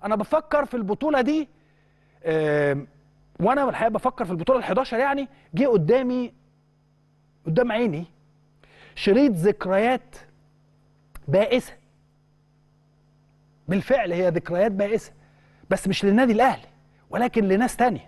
انا بفكر في البطوله دي آم، وانا الحقيقه بفكر في البطوله ال11 يعني جه قدامي قدام عيني شريط ذكريات بائسه بالفعل هي ذكريات بائسه بس مش للنادي الاهلي ولكن لناس تانية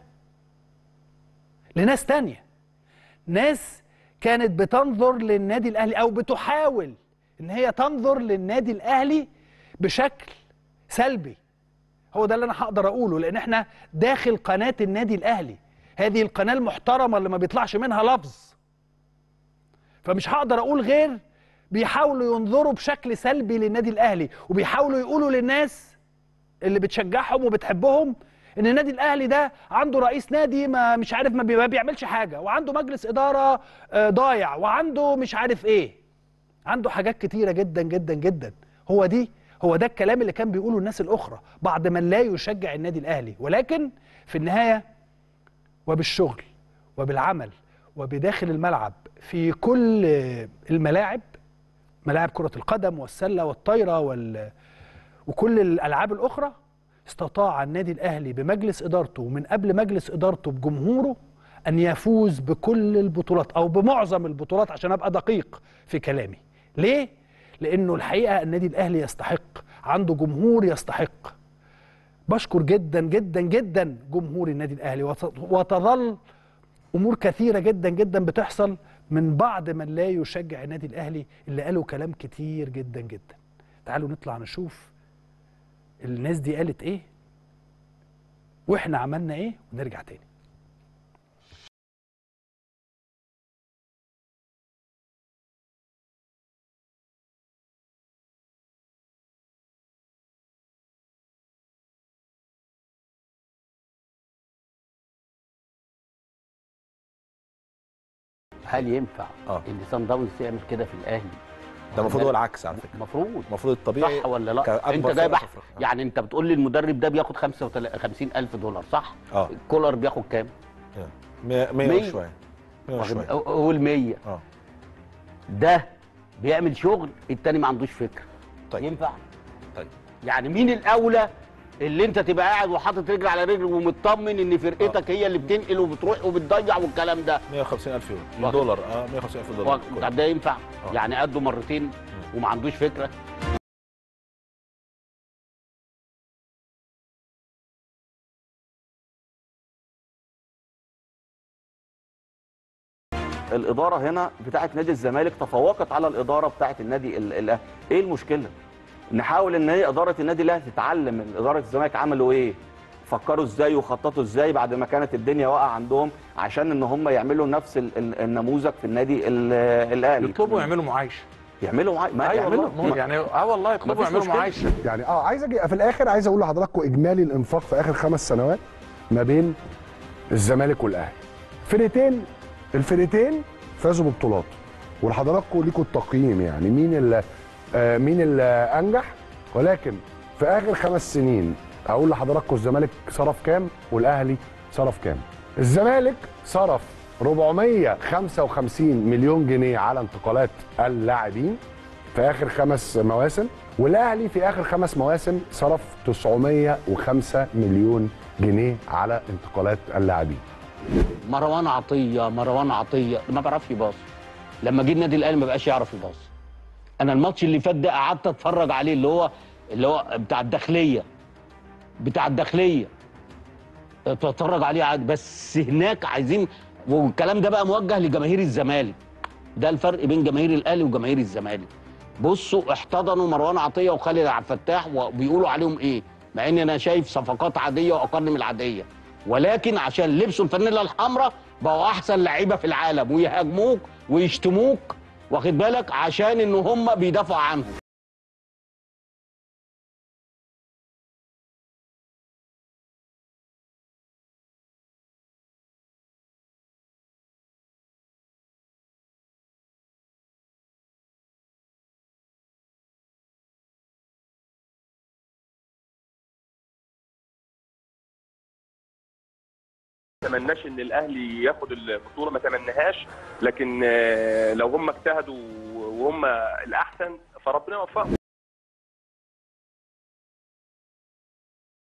لناس تانية ناس كانت بتنظر للنادي الاهلي او بتحاول ان هي تنظر للنادي الاهلي بشكل سلبي هو ده اللي انا هقدر اقوله لان احنا داخل قناه النادي الاهلي هذه القناه المحترمه اللي ما بيطلعش منها لفظ فمش هقدر اقول غير بيحاولوا ينظروا بشكل سلبي للنادي الاهلي وبيحاولوا يقولوا للناس اللي بتشجعهم وبتحبهم ان النادي الاهلي ده عنده رئيس نادي ما مش عارف ما بي- ما بيعملش حاجه وعنده مجلس اداره آه، ضايع وعنده مش عارف ايه عنده حاجات كتيره جدا جدا جدا هو دي هو ده الكلام اللي كان بيقوله الناس الاخرى بعد من لا يشجع النادي الاهلي ولكن في النهايه وبالشغل وبالعمل وبداخل الملعب في كل الملاعب ملاعب كرة القدم والسلة والطايرة وال... وكل الألعاب الأخرى استطاع النادي الأهلي بمجلس إدارته ومن قبل مجلس إدارته بجمهوره أن يفوز بكل البطولات أو بمعظم البطولات عشان أبقى دقيق في كلامي ليه؟ لأنه الحقيقة النادي الأهلي يستحق عنده جمهور يستحق بشكر جدا جدا جدا جمهور النادي الاهلي وت- وتظل امور كثيره جدا جدا بتحصل من بعض من لا يشجع النادي الاهلي اللي قالوا كلام كتير جدا جدا تعالوا نطلع نشوف الناس دي قالت ايه واحنا عملنا ايه ونرجع تاني هل ينفع آه. ان سان داونز يعمل كده في الاهلي ده المفروض هو العكس على فكره المفروض المفروض الطبيعي صح ولا لا كأكبر انت فرقة جايب في أح- أفريقيا. يعني انت بتقول لي المدرب ده بياخد 55 الف دولار صح اه كولر بياخد كام 100 100 مية. وشويه 100 وشويه قول 100 اه ده بيعمل شغل التاني ما عندوش فكره طيب ينفع طيب يعني مين الاولى اللي انت تبقى قاعد وحاطط رجل على رجل ومطمن ان فرقتك هي اللي بتنقل وبتروح وبتضيع والكلام ده 150000 يورو واخد. دولار اه 150000 دولار و- طب ده ينفع آه. يعني قده مرتين وما عندوش فكره الاداره هنا بتاعه نادي الزمالك تفوقت على الاداره بتاعه النادي ال- الاهلي ايه المشكله نحاول ان هي اداره النادي الاهلي تتعلم من اداره الزمالك عملوا ايه فكروا ازاي وخططوا ازاي بعد ما كانت الدنيا واقعه عندهم عشان ان هم يعملوا نفس ال- ال- النموذج في النادي ال- الاهلي يطلبوا يعملوا معايشه يعملوا معاي... ما ايوه يعملوا والله مو- يعني اه والله يطلبوا مفيش يعملوا مشكلة. معايشه يعني اه عايز اجي في الاخر عايز اقول لحضراتكم اجمالي الانفاق في اخر خمس سنوات ما بين الزمالك والاهلي فرقتين الفرقتين فازوا ببطولات ولحضراتكم ليكوا التقييم يعني مين اللي آه مين اللي انجح ولكن في اخر خمس سنين اقول لحضراتكم الزمالك صرف كام والاهلي صرف كام الزمالك صرف 455 مليون جنيه على انتقالات اللاعبين في اخر خمس مواسم والاهلي في اخر خمس مواسم صرف 905 مليون جنيه على انتقالات اللاعبين مروان عطيه مروان عطيه ما بيعرفش يباص لما جه النادي الاهلي ما بقاش يعرف يباص انا الماتش اللي فات ده قعدت اتفرج عليه اللي هو اللي هو بتاع الداخليه بتاع الداخليه بتفرج عليه عاد بس هناك عايزين والكلام ده بقى موجه لجماهير الزمالك ده الفرق بين جماهير الاهلي وجماهير الزمالك بصوا احتضنوا مروان عطيه وخالد عبد الفتاح وبيقولوا عليهم ايه مع ان انا شايف صفقات عاديه واقل من العاديه ولكن عشان لبسوا الفانيلا الحمراء بقوا احسن لعيبه في العالم ويهاجموك ويشتموك واخد بالك عشان ان هم بيدافعوا عنهم تمناش ان الاهلي ياخد البطوله ما تمناهاش لكن آه، لو هم اجتهدوا وهم الاحسن فربنا يوفقهم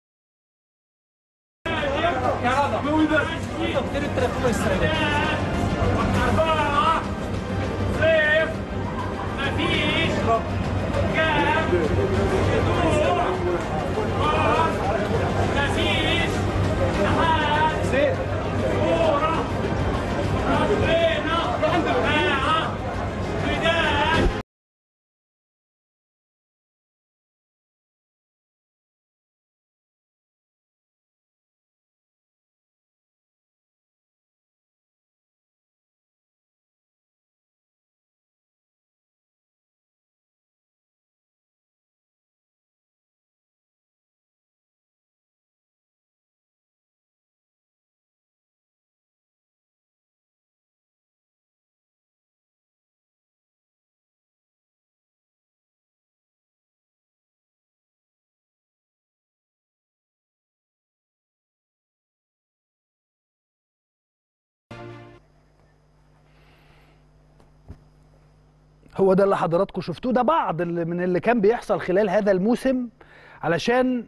هو ده اللي حضراتكم شفتوه ده بعض اللي من اللي كان بيحصل خلال هذا الموسم علشان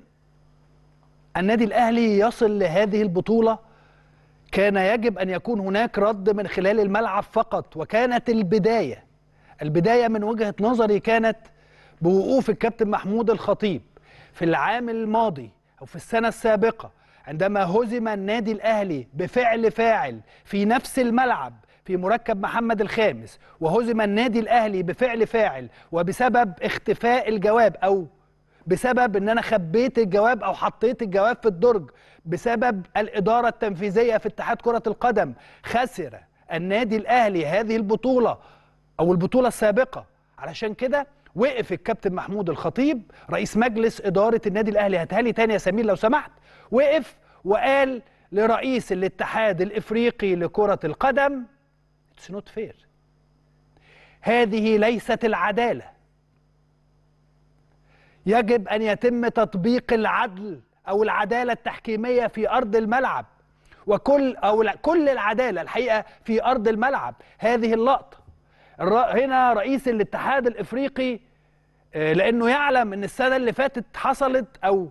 النادي الاهلي يصل لهذه البطوله كان يجب ان يكون هناك رد من خلال الملعب فقط وكانت البدايه البدايه من وجهه نظري كانت بوقوف الكابتن محمود الخطيب في العام الماضي او في السنه السابقه عندما هزم النادي الاهلي بفعل فاعل في نفس الملعب في مركب محمد الخامس وهزم النادي الاهلي بفعل فاعل وبسبب اختفاء الجواب او بسبب ان انا خبيت الجواب او حطيت الجواب في الدرج بسبب الاداره التنفيذيه في اتحاد كره القدم خسر النادي الاهلي هذه البطوله او البطوله السابقه علشان كده وقف الكابتن محمود الخطيب رئيس مجلس اداره النادي الاهلي هاتها لي تاني يا سمير لو سمحت وقف وقال لرئيس الاتحاد الافريقي لكره القدم اتس نوت فير هذه ليست العداله يجب ان يتم تطبيق العدل او العداله التحكيميه في ارض الملعب وكل او لا كل العداله الحقيقه في ارض الملعب هذه اللقطه الر- هنا رئيس الاتحاد الافريقي آه، لانه يعلم ان السنه اللي فاتت حصلت او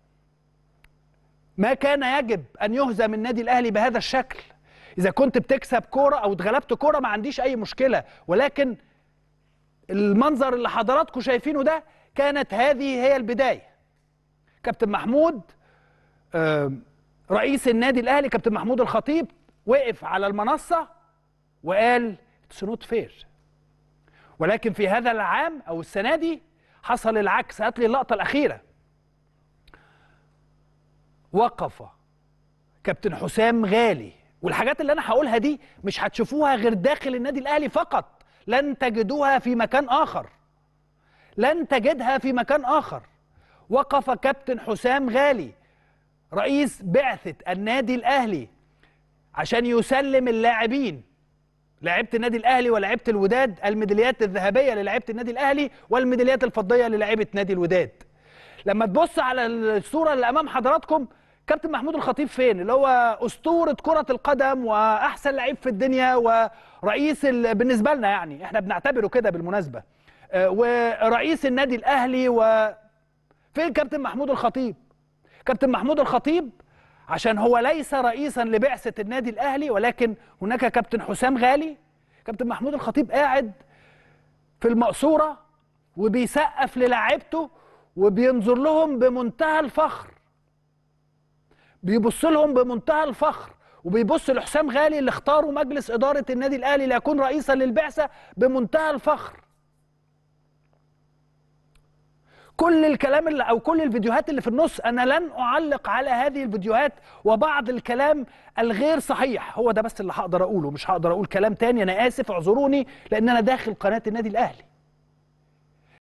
ما كان يجب ان يهزم النادي الاهلي بهذا الشكل اذا كنت بتكسب كوره او اتغلبت كوره ما عنديش اي مشكله ولكن المنظر اللي حضراتكم شايفينه ده كانت هذه هي البدايه كابتن محمود آه، رئيس النادي الاهلي كابتن محمود الخطيب وقف على المنصه وقال اتس نوت فير ولكن في هذا العام او السنه دي حصل العكس هات لي اللقطه الاخيره وقف كابتن حسام غالي والحاجات اللي انا هقولها دي مش هتشوفوها غير داخل النادي الاهلي فقط لن تجدوها في مكان اخر لن تجدها في مكان اخر وقف كابتن حسام غالي رئيس بعثه النادي الاهلي عشان يسلم اللاعبين لعيبه النادي الاهلي ولاعيبه الوداد الميداليات الذهبيه للاعيبه النادي الاهلي والميداليات الفضيه للاعيبه نادي الوداد لما تبص على الصوره اللي امام حضراتكم كابتن محمود الخطيب فين اللي هو اسطوره كره القدم واحسن لعيب في الدنيا ورئيس ال... بالنسبه لنا يعني احنا بنعتبره كده بالمناسبه آه، ورئيس النادي الاهلي و فين كابتن محمود الخطيب كابتن محمود الخطيب عشان هو ليس رئيسا لبعثه النادي الاهلي ولكن هناك كابتن حسام غالي كابتن محمود الخطيب قاعد في المقصوره وبيسقف للاعيبته وبينظر لهم بمنتهى الفخر بيبص لهم بمنتهى الفخر وبيبص لحسام غالي اللي اختاره مجلس اداره النادي الاهلي ليكون رئيسا للبعثه بمنتهى الفخر كل الكلام اللي او كل الفيديوهات اللي في النص انا لن اعلق على هذه الفيديوهات وبعض الكلام الغير صحيح هو ده بس اللي هقدر اقوله مش هقدر اقول كلام تاني انا اسف اعذروني لان انا داخل قناه النادي الاهلي